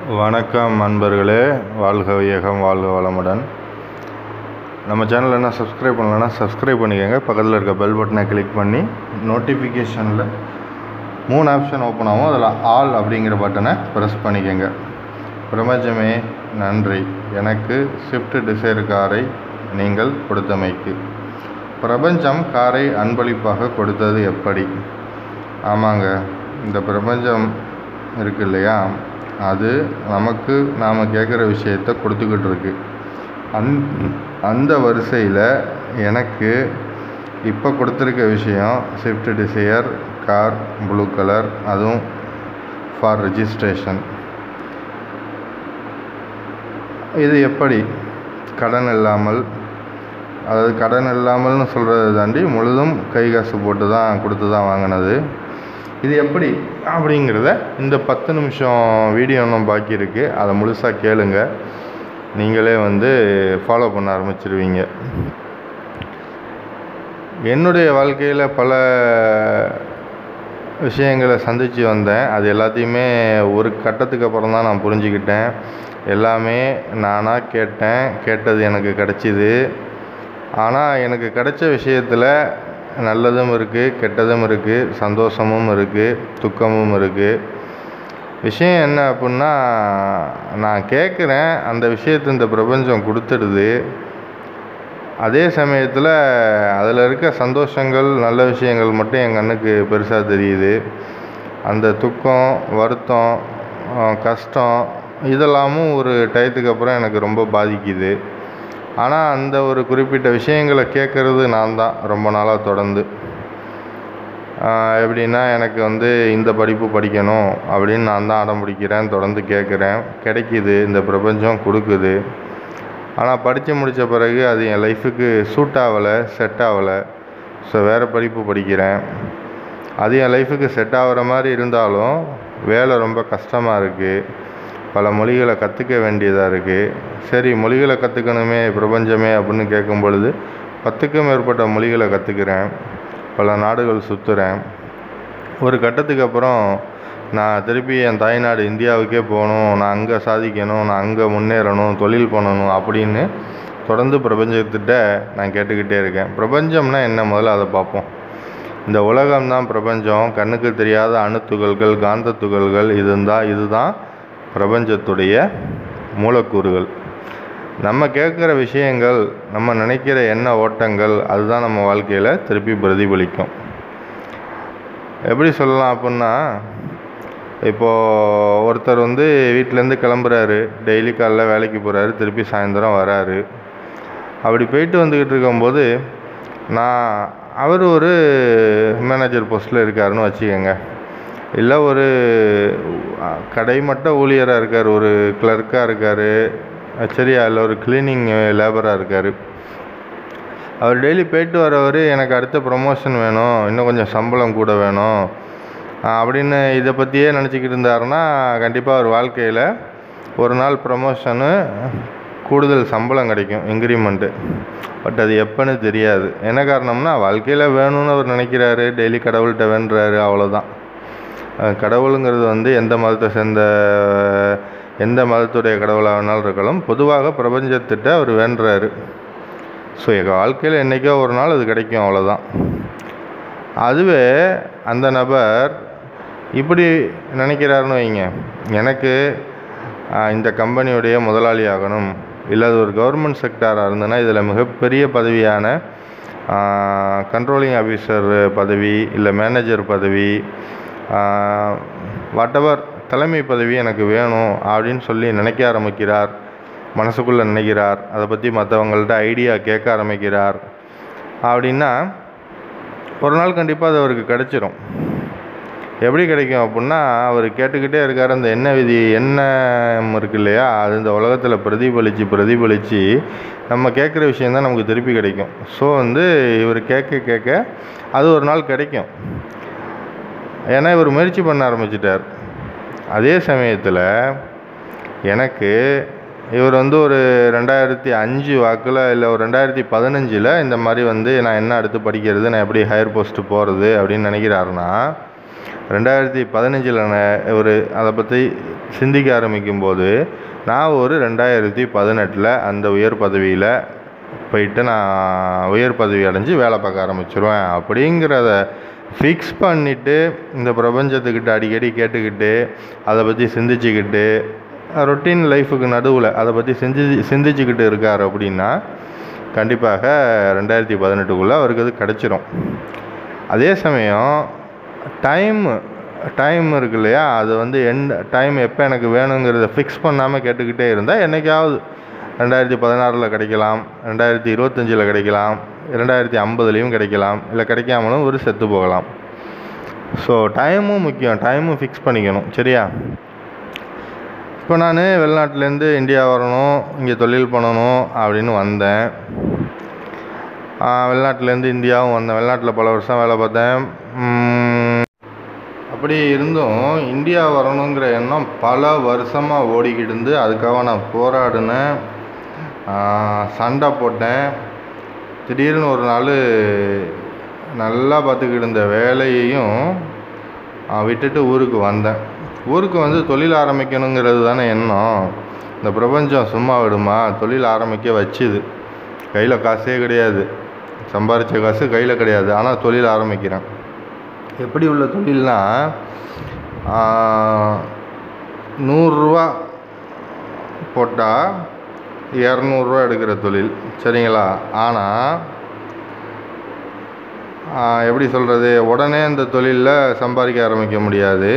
வணக்கம் நண்பர்களே வாழ்க வையகம் வாழ்க வளமுடன் நம்ம சேனல் என்ன சப்ஸ்கிரைப் பண்ணலன்னா சப்ஸ்கிரைப் பண்ணிக்கோங்க பக்கத்தில் இருக்க பெல் பட்டனை கிளிக் பண்ணி நோட்டிஃபிகேஷனில் மூணு ஆப்ஷன் ஓப்பன் ஆகும் அதில் ஆல் அப்படிங்கிற பட்டனை ப்ரெஸ் பண்ணிக்கோங்க பிரபஞ்சமே நன்றி எனக்கு ஸ்விஃப்ட் டிசைர் காரை நீங்கள் கொடுத்தமைக்கு பிரபஞ்சம் காரை அன்பளிப்பாக கொடுத்தது எப்படி ஆமாங்க இந்த பிரபஞ்சம் இருக்கு இல்லையா அது நமக்கு நாம் கேட்குற விஷயத்த கொடுத்துக்கிட்டு இருக்கு அந் அந்த வரிசையில் எனக்கு இப்போ கொடுத்துருக்க விஷயம் Swift Dzire car blue colour அதுவும் ஃபார் ரெஜிஸ்ட்ரேஷன் இது எப்படி கடன் இல்லாமல் அதாவது கடன் இல்லாமல்னு சொல்கிறத தாண்டி முழுதும் கை காசு போட்டு தான் கொடுத்து தான் வாங்கினது இது எப்படி அப்படிங்கிறத இந்த பத்து நிமிஷம் வீடியோ இன்னும் பாக்கி இருக்குது அதை முழுசாக கேளுங்க நீங்களே வந்து ஃபாலோ பண்ண ஆரம்பிச்சிருவீங்க என்னுடைய வாழ்க்கையில் பல விஷயங்களை சந்தித்து வந்தேன் அது எல்லாத்தையுமே ஒரு கட்டத்துக்கு அப்புறம் தான் நான் புரிஞ்சுக்கிட்டேன் எல்லாமே நானாக கேட்டேன் கேட்டது எனக்கு கிடச்சிது ஆனால் எனக்கு கிடைச்ச விஷயத்தில் நல்லதும் இருக்குது கெட்டதும் இருக்குது சந்தோஷமும் இருக்குது துக்கமும் இருக்குது விஷயம் என்ன அப்புடின்னா நான் கேட்குறேன் அந்த விஷயத்தை இந்த பிரபஞ்சம் கொடுத்துடுது அதே சமயத்தில் அதில் இருக்க சந்தோஷங்கள் நல்ல விஷயங்கள் மட்டும் என் கண்ணுக்கு பெருசாக தெரியுது அந்த துக்கம் வருத்தம் அஹ், கஷ்டம் இதெல்லாமும் ஒரு டயத்துக்கு அப்புறம் எனக்கு ரொம்ப பாதிக்குது ஆனால் அந்த ஒரு குறிப்பிட்ட விஷயங்களை கேட்குறது நான் தான் ரொம்ப நாளாக தொடர்ந்து ஆஹ் எப்படின்னா எனக்கு வந்து இந்த படிப்பு படிக்கணும் அப்படின்னு நான் தான் அடம் பிடிக்கிறேன் தொடர்ந்து கேட்குறேன் கிடைக்கிது இந்த பிரபஞ்சம் கொடுக்குது ஆனால் படித்து முடித்த பிறகு அது என் லைஃபுக்கு சூட் ஆகலை செட் ஆகலை ஸோ வேறு படிப்பு படிக்கிறேன் அது என் லைஃபுக்கு செட் ஆகிற மாதிரி இருந்தாலும் வேலை ரொம்ப கஷ்டமாக இருக்குது பல மொழிகளை கற்றுக்க வேண்டியதாக இருக்குது சரி மொழிகளை கற்றுக்கணுமே பிரபஞ்சமே அப்படின்னு கேட்கும் பொழுது பத்துக்கும் மேற்பட்ட மொழிகளை கற்றுக்கிறேன் பல நாடுகள் சுற்றுறேன் ஒரு கட்டத்துக்கு அப்புறம் நான் திருப்பி என் தாய்நாடு இந்தியாவுக்கே போகணும் நான் அங்கே சாதிக்கணும் நான் அங்கே முன்னேறணும் தொழில் பண்ணணும் அப்படின்னு தொடர்ந்து பிரபஞ்சத்திட்ட நான் கேட்டுக்கிட்டே இருக்கேன் பிரபஞ்சம்னா என்ன முதல்ல அதை பார்ப்போம் இந்த உலகம்தான் பிரபஞ்சம் கண்ணுக்கு தெரியாத அணுத்துகள்கள் காந்த துகள்கள் இதுதான் இதுதான் பிரபஞ்சத்துடைய மூலக்கூறுகள் நம்ம கேட்குற விஷயங்கள் நம்ம நினைக்கிற எண்ண ஓட்டங்கள் அதுதான் நம்ம வாழ்க்கையில் திருப்பி பிரதிபலிக்கும் எப்படி சொல்லலாம் அப்புடின்னா இப்போது ஒருத்தர் வந்து வீட்டிலேருந்து கிளம்புறாரு டெய்லி காலைல வேலைக்கு போகிறாரு திருப்பி சாயந்தரம் வராரு அப்படி போயிட்டு வந்துக்கிட்டு இருக்கும்போது நான் அவர் ஒரு மேனேஜர் போஸ்ட்டில் இருக்காருன்னு வச்சுக்கோங்க இல்லை ஒரு அஹ், கடைமட்ட ஊழியராக இருக்கார் ஒரு கிளர்க்காக இருக்கார் சரியா இல்லை ஒரு கிளீனிங் லேபராக இருக்கார் அவர் டெய்லி போயிட்டு வரவர் எனக்கு அடுத்த ப்ரமோஷன் வேணும் இன்னும் கொஞ்சம் சம்பளம் கூட வேணும் ஆஹ் அப்படின்னு இதை பற்றியே நினச்சிக்கிட்டு இருந்தாருன்னா கண்டிப்பாக அவர் வாழ்க்கையில் ஒரு நாள் ப்ரமோஷனு கூடுதல் சம்பளம் கிடைக்கும் இன்க்ரிமெண்ட்டு பட் அது எப்போன்னு தெரியாது என்ன காரணம்னா வாழ்க்கையில் வேணும்னு அவர் நினைக்கிறாரு டெய்லி கடவுள்கிட்ட வேண்டுறாரு அவ்வளோதான் அஹ் கடவுளுங்கிறது வந்து எந்த மதத்தை சேர்ந்த எந்த மதத்துடைய கடவுளாக வேணாலும் இருக்கலாம் பொதுவாக பிரபஞ்சத்திட்ட அவர் வேண்டுறாரு ஸோ எங்கள் வாழ்க்கையில் என்றைக்கோ ஒரு நாள் அது கிடைக்கும் அவ்வளோதான் அதுவே அந்த நபர் இப்படி நினைக்கிறாருன்னு வைங்க எனக்கு ஆஹ், இந்த கம்பெனியுடைய முதலாளி ஆகணும் இல்லை அது ஒரு கவர்மெண்ட் செக்டாராக இருந்ததுன்னா இதில் மிகப்பெரிய பதவியான கண்ட்ரோலிங் ஆஃபீஸர் பதவி இல்லை மேனேஜர் பதவி வாட்டவர் தலைமை பதவி எனக்கு வேணும் அப்படின்னு சொல்லி நினைக்க ஆரம்பிக்கிறார் மனசுக்குள்ளே நினைக்கிறார் அதை பற்றி மற்றவங்கள்ட்ட ஐடியா கேட்க ஆரம்பிக்கிறார் அப்படின்னா ஒரு நாள் கண்டிப்பாக அது அவருக்கு கிடச்சிரும் எப்படி கிடைக்கும் அப்படின்னா அவர் கேட்டுக்கிட்டே இருக்கார் அந்த எண்ண விதி எண்ணம் இருக்கு இல்லையா அது இந்த உலகத்தில் பிரதிபலித்து பிரதிபலித்து நம்ம கேட்குற விஷயந்தான் நமக்கு திருப்பி கிடைக்கும் ஸோ வந்து இவர் கேட்க கேட்க அது ஒரு நாள் கிடைக்கும் ஏன்னா இவர் முயற்சி பண்ண ஆரம்பிச்சிட்டார் அதே சமயத்தில் எனக்கு இவர் வந்து ஒரு ரெண்டாயிரத்தி அஞ்சு வாக்கில் இல்லை ஒரு ரெண்டாயிரத்தி பதினஞ்சில் இந்த மாதிரி வந்து நான் என்ன அடுத்து படிக்கிறது நான் எப்படி ஹையர் போஸ்ட்டு போகிறது அப்படின்னு நினைக்கிறாருன்னா ரெண்டாயிரத்தி பதினஞ்சில் ஒரு அதை பற்றி சிந்திக்க ஆரம்பிக்கும்போது நான் ஒரு ரெண்டாயிரத்தி பதினெட்டில் அந்த உயர் பதவியில் போயிட்டு நான் உயர் பதவி அடைஞ்சு வேலை பார்க்க ஆரம்பிச்சிருவேன் அப்படிங்கிறத ஃபிக்ஸ் பண்ணிவிட்டு இந்த பிரபஞ்சத்துக்கிட்ட அடிக்கடி கேட்டுக்கிட்டு அதை பற்றி சிந்திச்சுக்கிட்டு ரொட்டீன் லைஃபுக்கு நடுவில் அதை பற்றி சிந்தி சிந்திச்சுக்கிட்டு இருக்கார் அப்படின்னா கண்டிப்பாக ரெண்டாயிரத்தி பதினெட்டுக்குள்ளே அவருக்கு அது கிடச்சிரும் அதே சமயம் டைம் டைம் இருக்கு இல்லையா அது வந்து எண்ட் டைம் எப்போ எனக்கு வேணுங்கிறத ஃபிக்ஸ் பண்ணாமல் கேட்டுக்கிட்டே இருந்தால் என்றைக்காவது ரெண்டாயிரத்தி பதினாறில் கிடைக்கலாம் ரெண்டாயிரத்தி இருபத்தஞ்சில் கிடைக்கலாம் ரெண்டாயிரத்தி ஐம்பதுலேயும் கிடைக்கலாம் இல்லை கிடைக்காமலும் ஒரு செத்து போகலாம் ஸோ டைமும் முக்கியம் டைமும் ஃபிக்ஸ் பண்ணிக்கணும் சரியா இப்போ நான் வெளிநாட்டிலேருந்து இந்தியா வரணும் இங்கே தொழில் பண்ணணும் அப்படின்னு வந்தேன் வெளிநாட்டிலேருந்து இந்தியாவும் வந்தேன் வெளிநாட்டில் பல வருஷம் வேலை பார்த்தேன் உம், அப்படி இருந்தும் இந்தியா வரணுங்கிற எண்ணம் பல வருஷமாக ஓடிக்கிட்டு இருந்து அதுக்காக நான் போராடினேன் ஆஹ், சண்டை போட்டேன் திடீர்னு ஒரு நாள் நல்லா பார்த்துக்கிட்டு இருந்த வேலையையும் ஆஹ், விட்டுட்டு ஊருக்கு வந்தேன் ஊருக்கு வந்து தொழில் ஆரம்பிக்கணுங்கிறது தானே எண்ணம் இந்த பிரபஞ்சம் சும்மா விடுமா தொழில் ஆரம்பிக்க வச்சுது கையில் காசே கிடையாது சம்பாரித்த காசு கையில் கிடையாது ஆனால் தொழில் ஆரம்பிக்கிறேன் எப்படி உள்ள தொழில்னா நூறுரூவா போட்டால் இரநூறுவா எடுக்கிற தொழில் சரிங்களா ஆனால் எப்படி சொல்கிறது உடனே இந்த தொழிலில் சம்பாதிக்க ஆரம்பிக்க முடியாது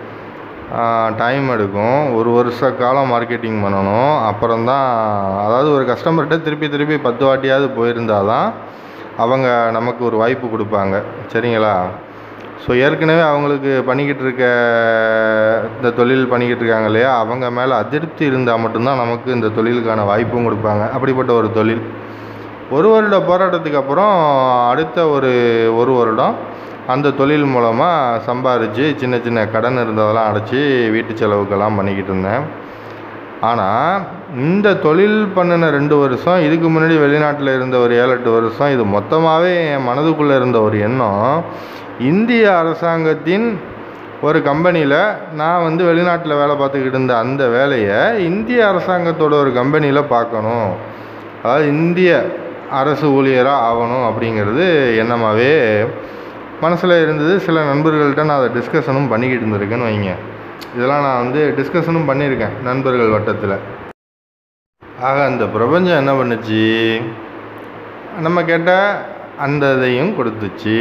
டைம் எடுக்கும் ஒரு வருஷ காலம் மார்க்கெட்டிங் பண்ணணும் அப்புறம்தான் அதாவது ஒரு கஸ்டமர்கிட்ட திருப்பி திருப்பி பத்து வாட்டியாவது போயிருந்தால் தான் அவங்க நமக்கு ஒரு வாய்ப்பு கொடுப்பாங்க சரிங்களா ஸோ ஏற்கனவே அவங்களுக்கு பண்ணிக்கிட்டு இருக்க இந்த தொழில் பண்ணிக்கிட்டு இருக்காங்க இல்லையா அவங்க மேலே அதிருப்தி இருந்தால் மட்டும்தான் நமக்கு இந்த தொழிலுக்கான வாய்ப்பும் கொடுப்பாங்க அப்படிப்பட்ட ஒரு தொழில் ஒரு வருட போராட்டத்துக்கு அப்புறம் அடுத்த ஒரு ஒரு வருடம் அந்த தொழில் மூலமாக சம்பாரித்து சின்ன சின்ன கடன் இருந்ததெல்லாம் அடைச்சி வீட்டு செலவுக்கெல்லாம் பண்ணிக்கிட்டு இருந்தேன் ஆனால் இந்த தொழில் பண்ணின ரெண்டு வருஷம் இதுக்கு முன்னாடி வெளிநாட்டில் இருந்த ஒரு ஏழு எட்டு வருஷம் இது மொத்தமாகவே என் மனதுக்குள்ளே இருந்த ஒரு எண்ணம் இந்திய அரசாங்கத்தின் ஒரு கம்பெனியில் நான் வந்து வெளிநாட்டில் வேலை பார்த்துக்கிட்டு இருந்த அந்த வேலையை இந்திய அரசாங்கத்தோட ஒரு கம்பெனியில் பார்க்கணும் அதாவது இந்திய அரசு ஊழியராக ஆகணும் அப்படிங்கிறது எண்ணமாகவே மனசில் இருந்தது சில நண்பர்கள்ட்ட நான் அதை டிஸ்கஷனும் பண்ணிக்கிட்டு இருந்திருக்கேன்னு வைங்க இதெல்லாம் நான் வந்து டிஸ்கஷனும் பண்ணியிருக்கேன் நண்பர்கள் வட்டத்தில் ஆக அந்த பிரபஞ்சம் என்ன பண்ணுச்சு நம்ம கேட்ட அந்த இதையும் கொடுத்துச்சு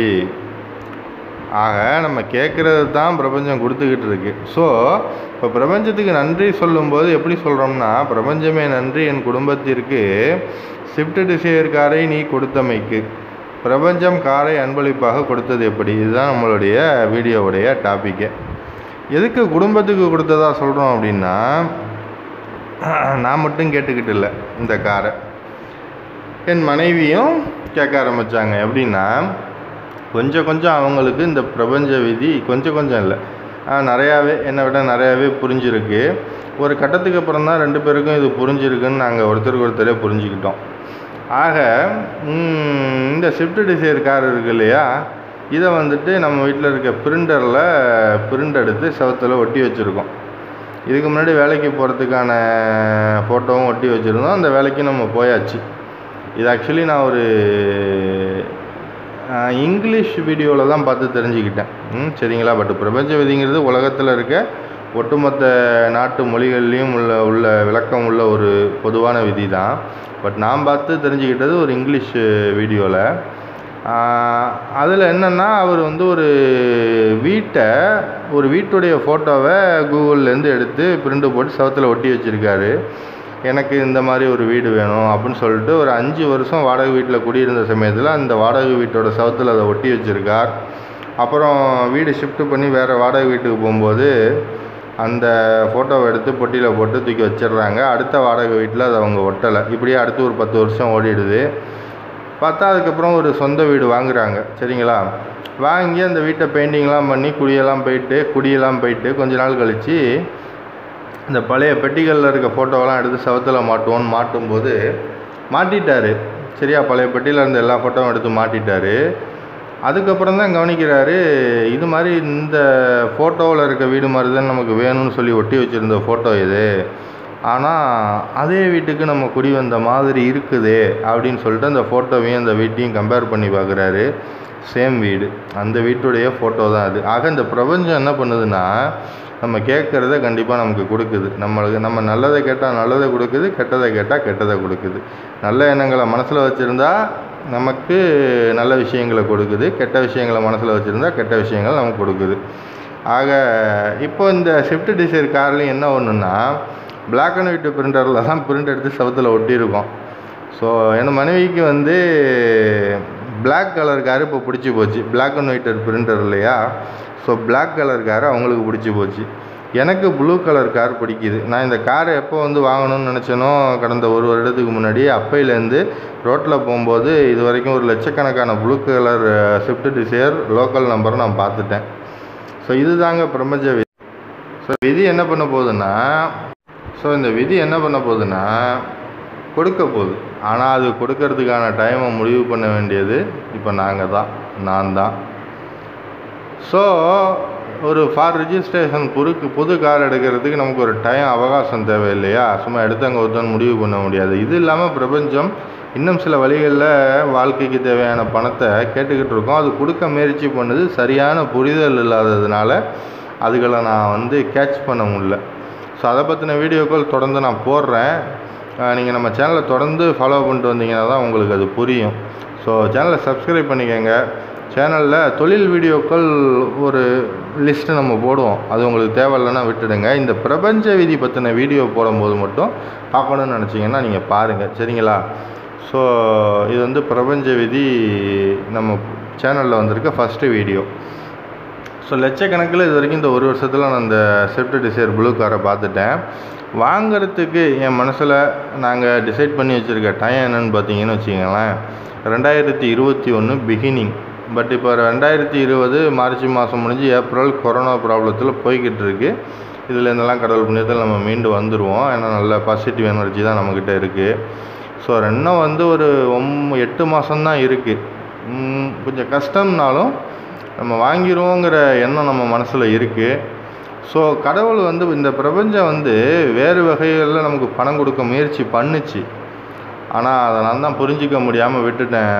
ஆக நம்ம கேட்குறது தான் பிரபஞ்சம் கொடுத்துக்கிட்டு இருக்கு ஸோ இப்போ பிரபஞ்சத்துக்கு நன்றி சொல்லும்போது எப்படி சொல்கிறோம்னா பிரபஞ்சமே நன்றி என் குடும்பத்திற்கு ஷிஃப்ட் டிசையர் காரை நீ கொடுத்தமைக்கு பிரபஞ்சம் காரை அன்பளிப்பாக கொடுத்தது எப்படி இதுதான் நம்மளுடைய வீடியோவுடைய டாப்பிக்கே எதுக்கு குடும்பத்துக்கு கொடுத்ததா சொல்கிறோம் அப்படின்னா நான் மட்டும் கேட்டுக்கிட்டு இல்லை இந்த காரை என் மனைவியும் கேட்க ஆரம்பித்தாங்க எப்படின்னா கொஞ்சம் கொஞ்சம் அவங்களுக்கு இந்த பிரபஞ்ச விதி கொஞ்சம் கொஞ்சம் இல்லை நிறையாவே என்னை விட நிறையாவே புரிஞ்சிருக்கு ஒரு கட்டத்துக்கு அப்புறம் தான் ரெண்டு பேருக்கும் இது புரிஞ்சிருக்குன்னு நாங்கள் ஒருத்தருக்கு ஒருத்தரே புரிஞ்சுக்கிட்டோம் ஆக ம், இந்த ஷிஃப்ட் டிசைர் கார் இருக்கு இல்லையா இதை வந்துட்டு நம்ம வீட்டில் இருக்க பிரிண்டரில் பிரிண்ட் எடுத்து செவத்தில் ஒட்டி வச்சுருக்கோம் இதுக்கு முன்னாடி வேலைக்கு போகிறதுக்கான ஃபோட்டோவும் ஒட்டி வச்சுருந்தோம் அந்த வேலைக்கு நம்ம போயாச்சு இது ஆக்சுவலி நான் ஒரு ஆஹ், இங்கிலீஷ் வீடியோவில் தான் பார்த்து தெரிஞ்சுக்கிட்டேன் ம் சரிங்களா பட் பிரபஞ்ச விதிங்கிறது உலகத்தில் இருக்க ஒட்டுமொத்த நாட்டு மொழிகள்லேயும் உள்ள உள்ள விளக்கம் உள்ள ஒரு பொதுவான விதி தான் பட் நான் பார்த்து தெரிஞ்சுக்கிட்டது ஒரு இங்கிலீஷ் வீடியோவில் அதில் என்னென்னா அவர் வந்து ஒரு வீட்டை ஒரு வீட்டுடைய ஃபோட்டோவை கூகுள்லேருந்து எடுத்து பிரிண்ட் போட்டு செவத்தில் ஒட்டி வச்சுருக்காரு எனக்கு இந்த மாதிரி ஒரு வீடு வேணும் அப்படின்னு சொல்லிட்டு ஒரு அஞ்சு வருஷம் வாடகை வீட்டில் குடியிருந்த சமயத்தில் அந்த வாடகை வீட்டோட செவத்தில் அதை ஒட்டி வச்சுருக்கார் அப்புறம் வீடு ஷிஃப்ட் பண்ணி வேறு வாடகை வீட்டுக்கு போகும்போது அந்த ஃபோட்டோவை எடுத்து பொட்டியில் போட்டு தூக்கி வச்சிடுறாங்க அடுத்த வாடகை வீட்டில் அதை அவங்க ஒட்டலை இப்படியே அடுத்து ஒரு பத்து வருஷம் ஓடிடுது பார்த்தா அதுக்கப்புறம் ஒரு சொந்த வீடு வாங்குறாங்க சரிங்களா வாங்கி அந்த வீட்டை பெயிண்டிங்லாம் பண்ணி குடியெல்லாம் போயிட்டு குடியெல்லாம் போயிட்டு கொஞ்ச நாள் கழித்து இந்த பழைய பெட்டிகளில் இருக்க ஃபோட்டோவெல்லாம் எடுத்து செவத்தில் மாட்டுவோன்னு மாட்டும்போது மாட்டிட்டாரு சரியா பழைய பெட்டியில் இருந்த எல்லா ஃபோட்டோவும் எடுத்து மாட்டிட்டாரு அதுக்கப்புறம் தான் கவனிக்கிறாரு இது மாதிரி இந்த ஃபோட்டோவில் இருக்க வீடு மாதிரி தான் நமக்கு வேணும்னு சொல்லி ஒட்டி வச்சுருந்த ஃபோட்டோ இது ஆனால் அதே வீட்டுக்கு நம்ம குடி வந்த மாதிரி இருக்குதே அப்படின்னு சொல்லிட்டு அந்த ஃபோட்டோவையும் அந்த வீட்டையும் கம்பேர் பண்ணி பார்க்குறாரு சேம் வீடு அந்த வீட்டுடைய ஃபோட்டோ தான் அது ஆக இந்த பிரபஞ்சம் என்ன பண்ணுதுன்னா நம்ம கேட்குறத கண்டிப்பாக நமக்கு கொடுக்குது நம்மளுக்கு நம்ம நல்லதை கேட்டால் நல்லதை கொடுக்குது கெட்டதை கேட்டால் கெட்டதை கொடுக்குது நல்ல எண்ணங்களை மனசில் வச்சுருந்தா நமக்கு நல்ல விஷயங்களை கொடுக்குது கெட்ட விஷயங்களை மனசில் வச்சுருந்தா கெட்ட விஷயங்கள் நமக்கு கொடுக்குது ஆக இப்போ இந்த ஷிஃப்ட் டிசைர் கார்லேயும் என்ன ஒன்றுன்னா பிளாக் அண்ட் ஒயிட் பிரிண்டரில் தான் பிரிண்ட் எடுத்து செவத்தில் ஒட்டியிருக்கோம் ஸோ என் மனைவிக்கு வந்து பிளாக் கலர் கார் இப்போ பிடிச்சி போச்சு பிளாக் அண்ட் ஒயிட் பிரிண்டர் இல்லையா ஸோ பிளாக் கலர் கார் அவங்களுக்கு பிடிச்சி போச்சு எனக்கு ப்ளூ கலர் கார் பிடிக்குது நான் இந்த காரை எப்போ வந்து வாங்கணும்னு நினச்சேனோ கடந்த ஒரு வருடத்துக்கு முன்னாடி அப்பையிலேருந்து ரோட்டில் போகும்போது இது வரைக்கும் ஒரு லட்சக்கணக்கான blue colour Swift Dzire local நம்பரை நான் பார்த்துட்டேன் ஸோ இதுதாங்க பிரபஞ்ச விதி ஸோ விதி என்ன பண்ண போகுதுன்னா ஸோ இந்த விதி என்ன பண்ண போகுதுன்னா கொடுக்க போகுது ஆனால் அது கொடுக்கறதுக்கான டைமை முடிவு பண்ண வேண்டியது இப்போ நாங்கள் தான் நான் தான் ஸோ ஒரு ஃபார் ரிஜிஸ்ட்ரேஷன் புதுக்கு புது கார் எடுக்கிறதுக்கு நமக்கு ஒரு டைம் அவகாசம் தேவை இல்லையா சும்மா எடுத்து அங்கே ஒருத்தன் முடிவு பண்ண முடியாது இது இல்லாமல் பிரபஞ்சம் இன்னும் சில வழிகளில் வாழ்க்கைக்கு தேவையான பணத்தை கேட்டுக்கிட்டு இருக்கோம் அது கொடுக்க முயற்சி பண்ணுது சரியான புரிதல் இல்லாததுனால அதுகளை நான் வந்து கேட்ச் பண்ண முடியல ஸோ அதை பற்றின வீடியோக்கள் தொடர்ந்து நான் போடுறேன் நீங்கள் நம்ம சேனலை தொடர்ந்து ஃபாலோ பண்ணிட்டு வந்தீங்கன்னா தான் உங்களுக்கு அது புரியும் ஸோ சேனலை சப்ஸ்கிரைப் பண்ணிக்கோங்க சேனலில் தொழில் வீடியோக்கள் ஒரு லிஸ்ட்டு நம்ம போடுவோம் அது உங்களுக்கு தேவையில்லைன்னா விட்டுடுங்க இந்த பிரபஞ்ச விதி பற்றின வீடியோ போடும்போது மட்டும் பார்க்கணுன்னு நினச்சிங்கன்னா நீங்கள் பாருங்கள் சரிங்களா ஸோ இது வந்து பிரபஞ்ச விதி நம்ம சேனலில் வந்திருக்க ஃபஸ்ட்டு வீடியோ ஸோ லட்சக்கணக்கில் இது வரைக்கும் இந்த ஒரு வருஷத்தில் நான் இந்த ஸ்விஃப்ட் டிசைர் ப்ளூ காரை பார்த்துட்டேன் வாங்கிறதுக்கு என் மனசில் நாங்கள் டிசைட் பண்ணி வச்சுருக்க டைம் என்னென்னு பார்த்தீங்கன்னு வச்சுக்கோங்களேன் ரெண்டாயிரத்தி இருபத்தி ஒன்று பிகினிங் பட் இப்போ ரெண்டாயிரத்தி இருபது மார்ச் மாதம் முடிஞ்சு ஏப்ரல் கொரோனா ப்ராப்ளத்தில் போய்கிட்டு இருக்கு இதில் இருந்தெல்லாம் கடவுள் புண்ணியத்தில் நம்ம மீண்டு வந்துடுவோம் ஏன்னா நல்ல பாசிட்டிவ் எனர்ஜி தான் நம்மக்கிட்ட இருக்குது ஸோ இன்னும் வந்து ஒரு ஒம் எட்டு மாதம்தான் இருக்குது கொஞ்சம் கஷ்டம்னாலும் நம்ம வாங்கிடுவோங்கிற எண்ணம் நம்ம மனசில் இருக்குது ஸோ கடவுள் வந்து இந்த பிரபஞ்சம் வந்து வேறு வகைகளில் நமக்கு பணம் கொடுக்க முயற்சி பண்ணுச்சு ஆனால் அதை நான் தான் புரிஞ்சிக்க முடியாமல் விட்டுட்டேன்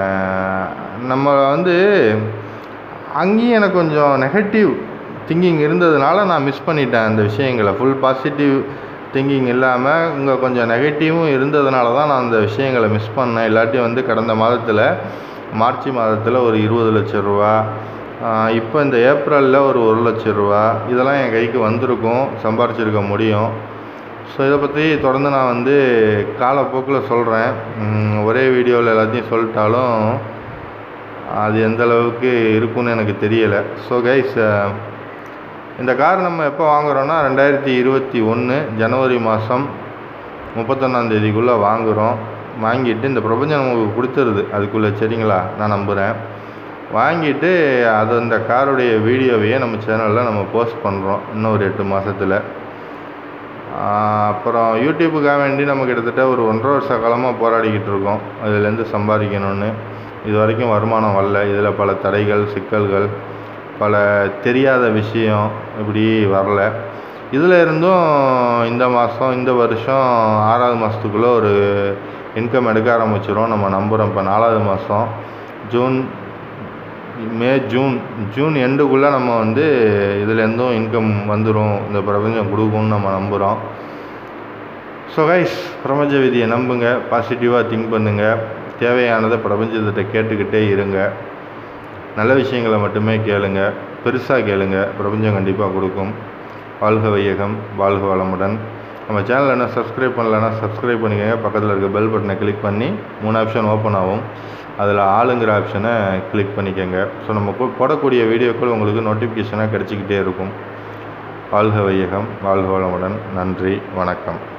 நம்ம வந்து அங்கேயும் எனக்கு கொஞ்சம் நெகட்டிவ் திங்கிங் இருந்ததுனால நான் மிஸ் பண்ணிட்டேன் அந்த விஷயங்களை ஃபுல் பாசிட்டிவ் திங்கிங் இல்லாமல் இங்கே கொஞ்சம் நெகட்டிவும் இருந்ததுனால தான் நான் அந்த விஷயங்களை மிஸ் பண்ணேன் இல்லாட்டி வந்து கடந்த மாதத்தில் மார்ச் மாதத்தில் ஒரு இருபது லட்ச ரூபா இப்போ இந்த ஏப்ரலில் ஒரு ஒரு லட்ச ரூபா இதெல்லாம் என் கைக்கு வந்திருக்கும் சம்பாரிச்சிருக்க முடியும் ஸோ இதை பற்றி தொடர்ந்து நான் வந்து காலப்போக்கில் சொல்கிறேன் ஒரே வீடியோவில் எல்லாத்தையும் சொல்லிட்டாலும் அது எந்த அளவுக்கு இருக்கும்னு எனக்கு தெரியலை ஸோ கைஸ் இந்த கார் நம்ம எப்போ வாங்குகிறோன்னா ரெண்டாயிரத்தி இருபத்தி ஒன்று ஜனவரி மாதம் முப்பத்தொன்னாந்தேதிக்குள்ளே வாங்குகிறோம் வாங்கிட்டு இந்த பிரபஞ்சம் நமக்கு கொடுத்துருது அதுக்குள்ளே சரிங்களா நான் நம்புகிறேன் வாங்கிட்டு அது அந்த காருடைய வீடியோவையே நம்ம சேனலில் நம்ம போஸ்ட் பண்ணுறோம் இன்னும் ஒரு எட்டு மாதத்தில் அப்புறம் யூடியூப்புக்காக வேண்டி நம்ம கிட்டத்தட்ட ஒரு ஒன்றரை வருஷ காலமாக போராடிக்கிட்டு இருக்கோம் அதுலேருந்து சம்பாதிக்கணும்னு இது வரைக்கும் வருமானம் வரல இதில் பல தடைகள் சிக்கல்கள் பல தெரியாத விஷயம் இப்படி வரல இதில் இருந்தும் இந்த மாதம் இந்த வருஷம் ஆறாவது மாதத்துக்குள்ளே ஒரு இன்கம் எடுக்க ஆரம்பிச்சிடும் நம்ம நம்புகிறோம் இப்போ நாலாவது மாதம் ஜூன் மே ஜூன் ஜூன் எண்டுக்குள்ளே நம்ம வந்து இதுலேருந்தும் இன்கம் வந்துடும் இந்த பிரபஞ்சம் கொடுக்கும்னு நம்ம நம்புகிறோம் ஸோ கைஸ் பிரபஞ்ச விதியை நம்புங்க பாசிட்டிவாக திங்க் பண்ணுங்கள் தேவையானதை பிரபஞ்சத்திட்ட கேட்டுக்கிட்டே இருங்க நல்ல விஷயங்களை மட்டுமே கேளுங்க பெருசாக கேளுங்க பிரபஞ்சம் கண்டிப்பாக கொடுக்கும் வாழ்க வையகம் வாழ்க வளமுடன் நம்ம சேனல் என்ன சப்ஸ்கிரைப் பண்ணலன்னா சப்ஸ்கிரைப் பண்ணிக்கோங்க பக்கத்தில் இருக்க பெல் பட்டனை கிளிக் பண்ணி மூணு ஆப்ஷன் ஓப்பன் ஆகும் அதில் ஆளுங்கிற ஆப்ஷனை கிளிக் பண்ணிக்கோங்க ஸோ நம்ம போ- போடக்கூடிய வீடியோக்கள் உங்களுக்கு நோட்டிஃபிகேஷனாக கிடச்சிக்கிட்டே இருக்கும் வாழ்க வையகம் வாழ்க வளமுடன் நன்றி வணக்கம்